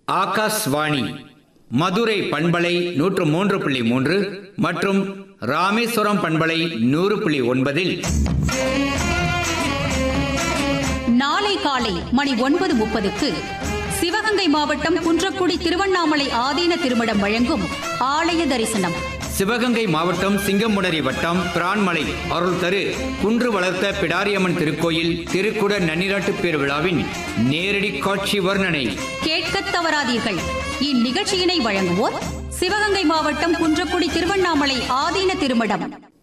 ஆகாஷ்வாணி மதுரை பண்பலை நூற்று மூன்று புள்ளி மூன்று மற்றும் ராமேஸ்வரம் பண்பலை நூறு புள்ளி ஒன்பதில் நாளை காலை மணி ஒன்பது முப்பதுக்கு சிவகங்கை மாவட்டம் குன்றக்குடி திருவண்ணாமலை ஆதீன திருமடம் வழங்கும் ஆலய தரிசனம் சிவகங்கை மாவட்டம் சிங்கமுனரி வட்டம் பிரான்மலை அருள் தரு குன்று வளர்த்த பிடாரியம்மன் திருக்கோயில் திருக்குட நன்னிராட்டு பேர் விழாவின் நேரடி காட்சி வர்ணனை கேட்கத் தவறாதீர்கள் இந்நிகழ்ச்சியினை வழங்குவோர் சிவகங்கை மாவட்டம் குன்றக்குடி திருவண்ணாமலை ஆதீன திருமடம்